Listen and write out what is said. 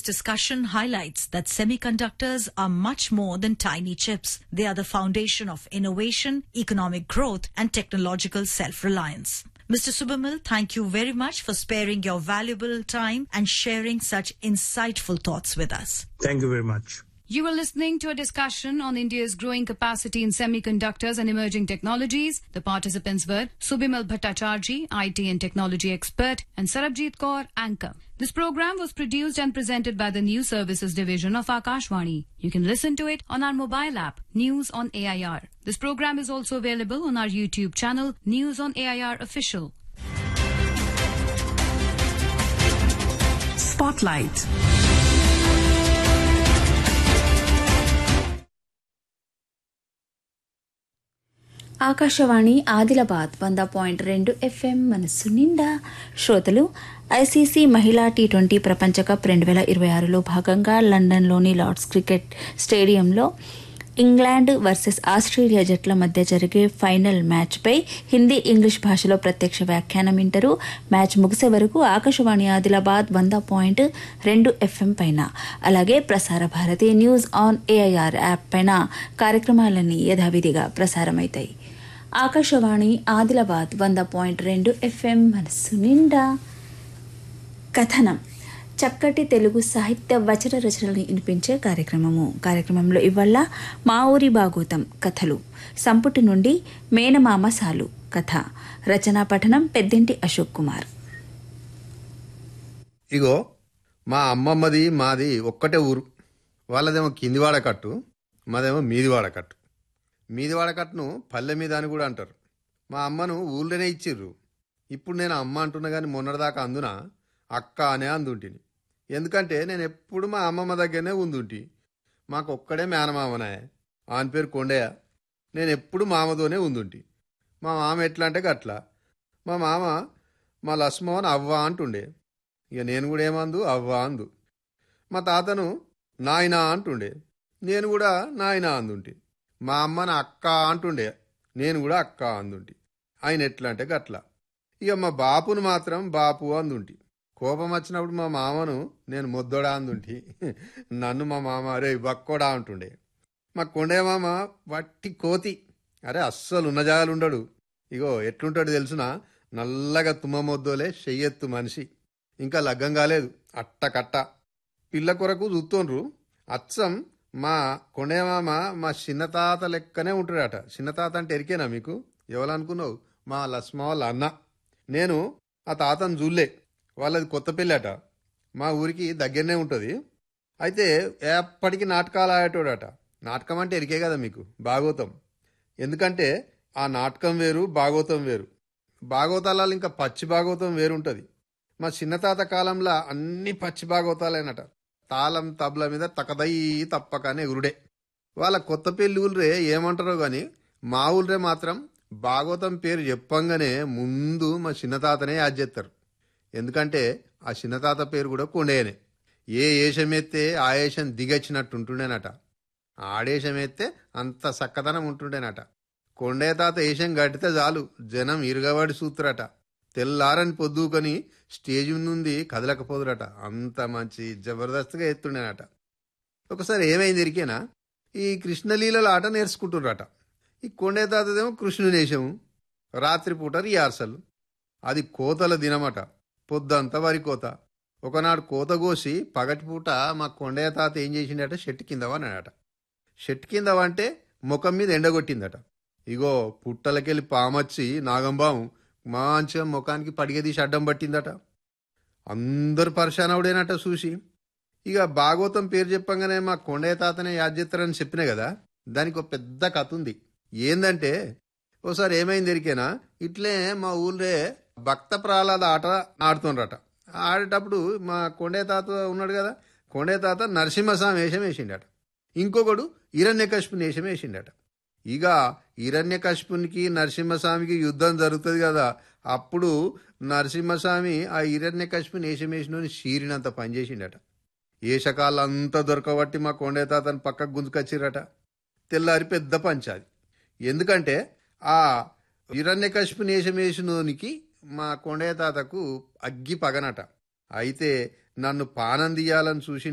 discussion highlights that semiconductors are much more than tiny chips. They are the foundation of innovation, economic growth, and technological self-reliance. Mr. Subamil, thank you very much for sparing your valuable time and sharing such insightful thoughts with us. Thank you very much. You were listening to a discussion on India's growing capacity in semiconductors and emerging technologies. The participants were Subimal Bhattacharjee, IT and technology expert, and Sarabjit Kaur, anchor. This program was produced and presented by the News Services Division of Akashvani. You can listen to it on our mobile app, News on AIR. This program is also available on our YouTube channel, News on AIR Official. Spotlight. Akashvani Adilabad వంద point రెండు FM మనస్సు నిండా శ్రోతలు ICC మహిళా T twenty ప్రపంచ cup రెండు వేల ఇరవై ఆరులో భాగంగా లండన్లోని లార్డ్స్ క్రికెట్ స్టేడియంలో ఇంగ్లాండ్ వర్సెస్ ఆస్ట్రేలియా జట్ల మధ్య జరిగే ఫైనల్ మ్యాచ్పై హిందీ ఇంగ్లీష్ భాషలో ప్రత్యక్ష వ్యాఖ్యానం వింటారు మ్యాచ్ ముగిసే వరకు ఆకాశవాణి ఆదిలాబాద్ వంద పాయింట్ రెండు ఎఫ్ఎం పైన అలాగే Prasar Bharati news on AIR app పైన కార్యక్రమాలన్నీ యథావిధిగా ప్రసారమవుతాయి ఆకాశవాణి ఆదిలాబాద్ వంద పాయింట్ రెండు ఎఫ్ఎం మనస్సు నిండా కథనం చక్కటి తెలుగు సాహిత్య వచన రచనలు వినిపించే కార్యక్రమము కార్యక్రమంలో ఇవల్ల మా ఊరి భాగోతం కథలు సంపుటి నుండి మేనమామ సాలు కథ రచనా పఠనం పెద్దింటి అశోక్ కుమార్ ఇగో మా అమ్మమ్మది మాది ఒక్కటే ఊరు వాళ్ళదేమో కింది వాడకట్టు మాదేమో మీది వాడకట్టు మీది వాడకట్టును పల్లె మీద అని కూడా అంటారు మా అమ్మను ఊళ్ళోనే ఇచ్చిర్రు ఇప్పుడు నేను అమ్మ అంటున్నా కానీ మొన్నటిదాకా అందున అక్క అనే అందుంటిని ఎందుకంటే నేను ఎప్పుడు మా అమ్మమ్మ దగ్గరనే ఉందుంటి మాకు ఒక్కడే మేనమామనే ఆని పేరు కొండయ్య నేను ఎప్పుడు మామతోనే ఉందుంటి మా మామ ఎట్లా అంటే గట్లా మా మామ మా లస్మోహన్ అవ్వ అంటుండే ఇక నేను కూడా ఏమందు అవ్వ అందు మా తాతను నాయనా అంటుండే నేను కూడా నాయనా అందుంటి మా అమ్మని అక్క అంటుండే నేను కూడా అక్క అందుంటి ఆయన ఎట్లా అంటే గట్ల ఇక మా బాపును మాత్రం బాపు అందుంటి కోపం వచ్చినప్పుడు మా మామను నేను ముద్దోడా అందుంటి నన్ను మా మామ అరే బక్కోడా అంటుండే మా కొండే మామ వట్టి కోతి అరే అస్సలు ఉన్న జాగాలు ఉండడు ఇగో ఎట్లుంటాడు తెలుసునా నల్లగా తుమ్మ మొద్దోలే చెయ్యెత్తు మనిషి ఇంకా లగ్గం కాలేదు అట్టకట్ట పిల్ల కొరకు చూస్తోండ్రు అచ్చం మా కొండేమామ మా చిన్నతాత లెక్కనే ఉంటాడట చిన్నతాత అంటే ఎరికేనా మీకు ఎవరనుకున్నావు మా లస్మ వాళ్ళ అన్న నేను ఆ తాతను చూడలే వాళ్ళది కొత్త పెళ్ళట మా ఊరికి దగ్గరనే ఉంటుంది అయితే ఎప్పటికీ నాటకాలు ఆడేటోడట నాటకం అంటే ఎరికే కదా మీకు భాగవతం ఎందుకంటే ఆ నాటకం వేరు భాగవతం వేరు భాగవతాలలో ఇంకా పచ్చి భాగవతం వేరుంటుంది మా చిన్నతాత కాలంలో అన్ని పచ్చి భాగవతాలేనట తాళం తబల మీద తకదయ్యి తప్పకనే ఎగురుడే వాళ్ళ కొత్త పెళ్లి ఊళ్ళే ఏమంటారో గాని మా ఊళ్ళే మాత్రం భాగవతం పేరు చెప్పంగానే ముందు మా చిన్నతాతనే యాద్ చేస్తారు ఎందుకంటే ఆ చిన్నతాత పేరు కూడా కొండేయనే ఏ ఏషం ఎత్తే ఆ ఏషం దిగచ్చినట్టు ఉంటుండేనట ఆడేషం ఎత్తే అంత చక్కదనం ఉంటుండేనట కొండే తాత ఏషం గడితే చాలు జనం ఇరుగబడి సూత్రట తెల్లారని పొద్దుకొని స్టేజ్ నుండి కదలకపోదురట అంత మంచి జబర్దస్త్గా ఎత్తుండేనట ఒకసారి ఏమైంది ఇరికేనా ఈ కృష్ణలీలల ఆట నేర్చుకుంటున్నారట ఈ కొండే తాతదేమో కృష్ణునేశము రాత్రిపూట రిహార్సల్ అది కోతల దినమట పొద్దంతా వరి కోత ఒకనాడు కోత కోసి పగటిపూట మా కొండయ్య తాత ఏం చేసిండట షెట్ కింద అన్నాడట షెట్ కింద అంటే ముఖం మీద ఎండగొట్టిందట ఇగో పుట్టలకెళ్ళి పామొచ్చి నాగంబాము మంచిగా ముఖానికి పడిగదీసి అడ్డం పట్టిందట అందరు పరిశానవుడేనట చూసి ఇక భాగవతం పేరు చెప్పంగానే మా కొండయ్య తాతనే యాద్ చేస్తారని చెప్పినా కదా దానికి ఒక పెద్ద కథ ఉంది ఏందంటే ఓసారి ఏమైంది ఎరికేనా ఇట్లే మా ఊళ్ళే భక్త ప్రహ్లాద ఆట ఆడుతుండ్రట ఆడేటప్పుడు మా కొండయ్య తాత ఉన్నాడు కదా కొండయ్య తాత నరసింహస్వామి వేషం వేసిండట ఇంకొకడు హిరణ్యకశిపుని వేషం వేసిండట ఇక హిరణ్యకశిపునికి నరసింహస్వామికి యుద్ధం జరుగుతుంది కదా అప్పుడు నరసింహస్వామి ఆ హిరణ్యకశిపుని వేషం వేసిన షీరినంత పనిచేసిండట ఏషకాలంతా దొరకబట్టి మా కొండయ్య తాతను పక్కకు గుంజుకొచ్చిరట తెల్లారి పెద్ద పంచాది ఎందుకంటే ఆ హిరణ్యకశిపుని వేషం వేసినోనికి మా కొండయ్య తాతకు అగ్గి పగనట అయితే నన్ను పానం తీయాలని చూసి